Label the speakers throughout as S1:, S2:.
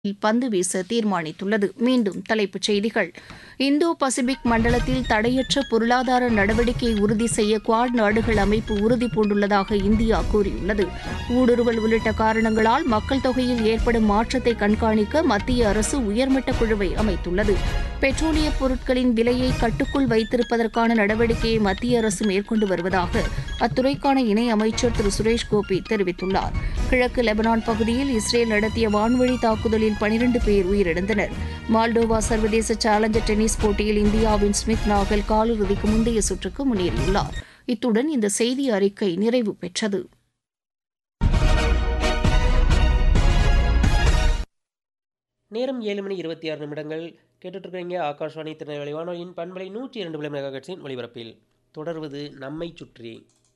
S1: பந்து வீச தீர்மானித்துள்ளது மீண்டும் தலைப்புச் செய்திகள் இந்தோ பசிபிக் மண்டலத்தில் தடையற்ற பொருளாதார நடவடிக்கையை உறுதி செய்ய குவாட் நாடுகள் அமைப்பு உறுதி பூண்டுள்ளதாக இந்தியா கூறியுள்ளது ஊடுருவல் உள்ளிட்ட காரணங்களால் மக்கள் தொகையில் ஏற்படும் மாற்றத்தை கண்காணிக்க மத்திய அரசு உயர்மட்ட குழுவை அமைத்துள்ளது பெட்ரோலிய பொருட்களின் விலையை கட்டுக்குள் வைத்திருப்பதற்கான நடவடிக்கையை மத்திய அரசு மேற்கொண்டு வருவதாக அத்துறைக்கான இணை அமைச்சர் திரு சுரேஷ் கோபி தெரிவித்துள்ளார் கிழக்கு லெபனான் பகுதியில் இஸ்ரேல் நடத்திய வான்வழி தாக்குதலில் பனிரண்டு பேர் உயிரிழந்தனர் மால்டோவா சர்வதேச சேலஞ்சர் டென்னிஸ் போட்டியில் இந்தியாவின் ஸ்மித் நாகல் காலிறுதிக்கு முந்தைய சுற்றுக்கு முன்னேறியுள்ளார் இத்துடன் இந்த செய்தி அறிக்கை நிறைவு பெற்றது
S2: நேரம் ஏழு மணி இருபத்தி ஆறு நிமிடங்கள் கேட்டுட்ருக்கிறீங்க ஆகாஷ்வாணி திருநெல்வேலி வானொலியின் பண்பலை நூற்றி இரண்டு விலை மெகாகட்சின் ஒளிபரப்பில் தொடர்வது நம்மை சுற்றி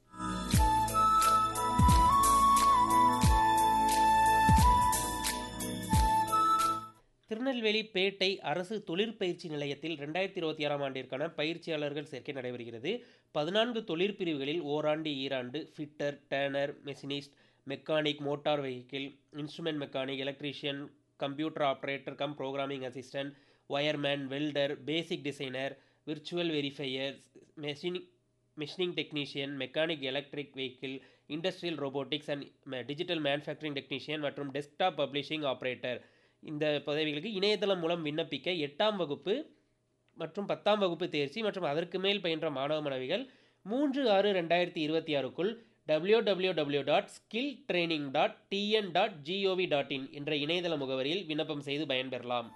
S2: திருநெல்வேலி பேட்டை அரசு தொழிற்பயிற்சி நிலையத்தில் ரெண்டாயிரத்தி இருபத்தி ஆறாம் ஆண்டிற்கான பயிற்சியாளர்கள் சேர்க்கை நடைபெறுகிறது பதினான்கு தொழிற்பிரிவுகளில் ஓராண்டு ஈராண்டு fitter turner machinist mechanic motor vehicle instrument mechanic electrician computer operator cum programming assistant wireman welder basic designer virtual verifier machine machining technician mechanic electric vehicle industrial robotics and digital manufacturing technician மற்றும் desktop publishing operator இந்த பதவிகளுக்கு இணையதளம் மூலம் விண்ணப்பிக்க எட்டாம் வகுப்பு மற்றும் பத்தாம் வகுப்பு தேர்ச்சி மற்றும் அதற்கு மேல் பயின்ற மாணவ மாணவிகள் மூன்று ஆறு ரெண்டாயிரத்தி இருபத்தி ஆறுக்குள் W W W dot skill training dot TN dot gov dot in என்ற இணையதள முகவரியில் விண்ணப்பம் செய்து பயன்பெறலாம்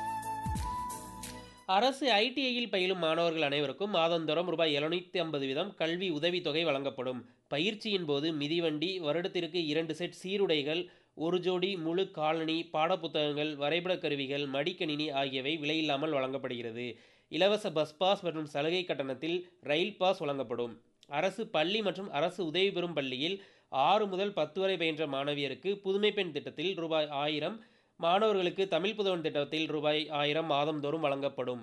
S2: அரசு ஐடிஐயில் பயிலும் மாணவர்கள் அனைவருக்கும் மாதந்தோறும் ரூபாய் எழுநூற்றி ஐம்பது வீதம் கல்வி உதவித்தொகை வழங்கப்படும் பயிற்சியின் போது மிதிவண்டி வருடத்திற்கு இரண்டு செட் சீருடைகள் ஒரு ஜோடி முழு காலணி பாடப்புத்தகங்கள் வரைபடக் கருவிகள் மடிக்கணினி ஆகியவை விலையில்லாமல் வழங்கப்படுகிறது இலவச பஸ் பாஸ் மற்றும் சலுகை கட்டணத்தில் ரயில் பாஸ் வழங்கப்படும் அரசு பள்ளி மற்றும் அரசு உதவி பெறும் பள்ளியில் ஆறு முதல் பத்து வரை பயின்ற மாணவியருக்கு புதுமை பெண் திட்டத்தில் ரூபாய் ஆயிரம் மாணவர்களுக்கு தமிழ் புதவன் திட்டத்தில் ரூபாய் ஆயிரம் மாதந்தோறும் வழங்கப்படும்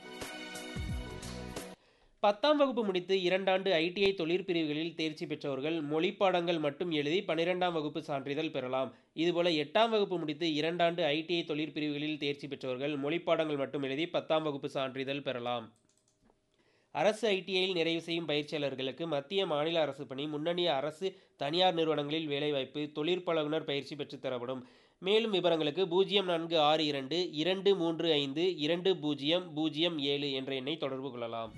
S2: பத்தாம் வகுப்பு முடித்து இரண்டாண்டு ஐடிஐ தொழிற்பிரிவுகளில் தேர்ச்சி பெற்றவர்கள் மொழி பாடங்கள் மட்டும் எழுதி பன்னிரெண்டாம் வகுப்பு சான்றிதழ் பெறலாம் இதுபோல எட்டாம் வகுப்பு முடித்து இரண்டாண்டு ஐடிஐ தொழிற்பிரிவுகளில் தேர்ச்சி பெற்றவர்கள் மொழி பாடங்கள் மட்டும் எழுதி பத்தாம் வகுப்பு சான்றிதழ் பெறலாம் அரசு ஐடிஐயில் நிறைவு செய்யும் பயிற்சியாளர்களுக்கு மத்திய மாநில அரசு பணி முன்னணி அரசு தனியார் நிறுவனங்களில் வேலைவாய்ப்பு தொழிற்பழகுனர் பயிற்சி பெற்றுத் தரப்படும் மேலும் விவரங்களுக்கு பூஜ்ஜியம் நான்கு ஆறு இரண்டு இரண்டு மூன்று ஐந்து இரண்டு பூஜ்ஜியம் பூஜ்ஜியம் ஏழு என்ற எண்ணை தொடர்பு கொள்ளலாம்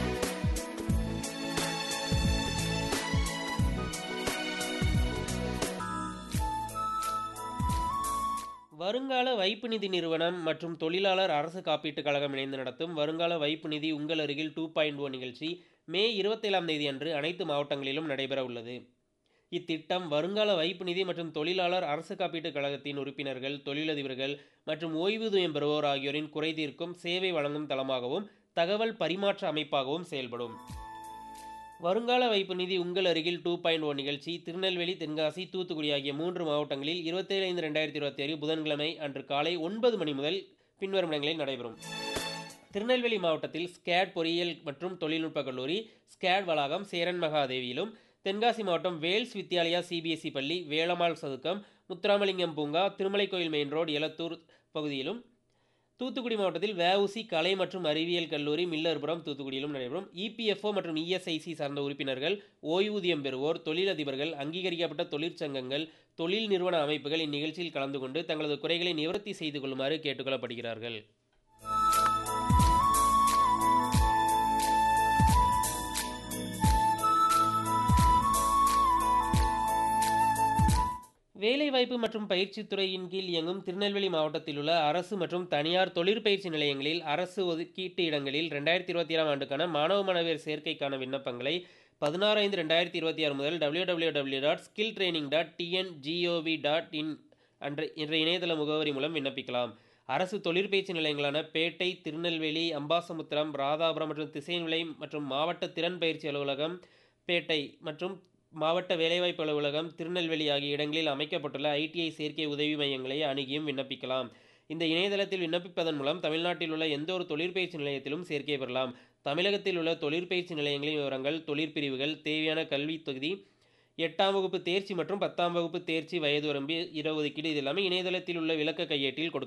S2: வருங்கால வைப்பு நிதி நிறுவனம் மற்றும் தொழிலாளர் அரசு காப்பீட்டுக் கழகம் இணைந்து நடத்தும் வருங்கால வைப்பு நிதி உங்கள் அருகில் டூ பாயிண்ட் ஓ நிகழ்ச்சி மே இருபத்தேழாம் தேதி அன்று அனைத்து மாவட்டங்களிலும் நடைபெற உள்ளது இத்திட்டம் வருங்கால வைப்பு நிதி மற்றும் தொழிலாளர் அரசு காப்பீட்டுக் கழகத்தின் உறுப்பினர்கள் தொழிலதிபர்கள் மற்றும் ஓய்வூதியம் பெறுவோர் ஆகியோரின் குறை தீர்க்கும் சேவை வழங்கும் தளமாகவும் தகவல் பரிமாற்ற அமைப்பாகவும் செயல்படும் வருங்கால வைப்பு நிதி உங்கள் அருகில் டூ பாயிண்ட் ஒன் நிகழ்ச்சி திருநெல்வேலி தென்காசி தூத்துக்குடி ஆகிய மூன்று மாவட்டங்களில் இருபத்தேழு ஐந்து ரெண்டாயிரத்தி இருபத்தி ஏழு புதன்கிழமை அன்று காலை ஒன்பது மணி முதல் பின்வரும் இடங்களில் நடைபெறும் திருநெல்வேலி மாவட்டத்தில் ஸ்கேட் பொறியியல் மற்றும் தொழில்நுட்ப கல்லூரி ஸ்கேட் வளாகம் சேரன் மகாதேவியிலும் தென்காசி மாவட்டம் வேல்ஸ் வித்யாலயா சிபிஎஸ்இ பள்ளி வேளமாள் சதுக்கம் முத்துராமலிங்கம் பூங்கா திருமலை கோயில் மெயின் ரோடு எலத்தூர் பகுதியிலும் தூத்துக்குடி மாவட்டத்தில் வஉசி கலை மற்றும் அறிவியல் கல்லூரி மில்லர்புரம் தூத்துக்குடியிலும் நடைபெறும் இபிஎஃப்ஓ மற்றும் இஎஸ்ஐசி சார்ந்த உறுப்பினர்கள் ஓய்வூதியம் பெறுவோர் தொழிலதிபர்கள் அங்கீகரிக்கப்பட்ட தொழிற்சங்கங்கள் தொழில் நிறுவன அமைப்புகள் இந்நிகழ்ச்சியில் கலந்து கொண்டு தங்களது குறைகளை நிவர்த்தி செய்து கொள்ளுமாறு கேட்டுக்கொள்ளப்படுகிறார்கள் வேலைவாய்ப்பு மற்றும் பயிற்சித்துறையின் கீழ் இயங்கும் திருநெல்வேலி மாவட்டத்தில் உள்ள அரசு மற்றும் தனியார் தொழிற்பயிற்சி நிலையங்களில் அரசு ஒதுக்கீட்டு இடங்களில் ரெண்டாயிரத்தி இருபத்தி ஏழாம் ஆண்டுக்கான மாணவ மாணவியர் சேர்க்கைக்கான விண்ணப்பங்களை பதினாறு ஐந்து ரெண்டாயிரத்தி இருபத்தி ஆறு முதல் W W W dot skill training dot TN gov dot in அன்ற என்ற இணையதள முகவரி மூலம் விண்ணப்பிக்கலாம் அரசு தொழிற்பயிற்சி நிலையங்களான பேட்டை திருநெல்வேலி அம்பாசமுத்திரம் ராதாபுரம் மற்றும் திசைநிலை மற்றும் மாவட்ட திறன் பயிற்சி அலுவலகம் பேட்டை மற்றும் மாவட்ட வேலைவாய்ப்பு அலுவலகம் திருநெல்வேலி ஆகிய இடங்களில் அமைக்கப்பட்டுள்ள ஐடிஐ சேர்க்கை உதவி மையங்களை அணுகியும் விண்ணப்பிக்கலாம் இந்த இணையதளத்தில் விண்ணப்பிப்பதன் மூலம் தமிழ்நாட்டில் உள்ள எந்த ஒரு தொழிற்பயிற்சி நிலையத்திலும் சேர்க்கை பெறலாம் தமிழகத்தில் உள்ள தொழிற்பயிற்சி நிலையங்களின் விவரங்கள் தொழிற்பிரிவுகள் தேவையான கல்வித் தொகுதி எட்டாம் வகுப்பு தேர்ச்சி மற்றும் பத்தாம் வகுப்பு தேர்ச்சி வயது வரம்பு இடஒதுக்கீடு இது எல்லாமே இணையதளத்தில் உள்ள விளக்க கையேட்டில் கொடுக்க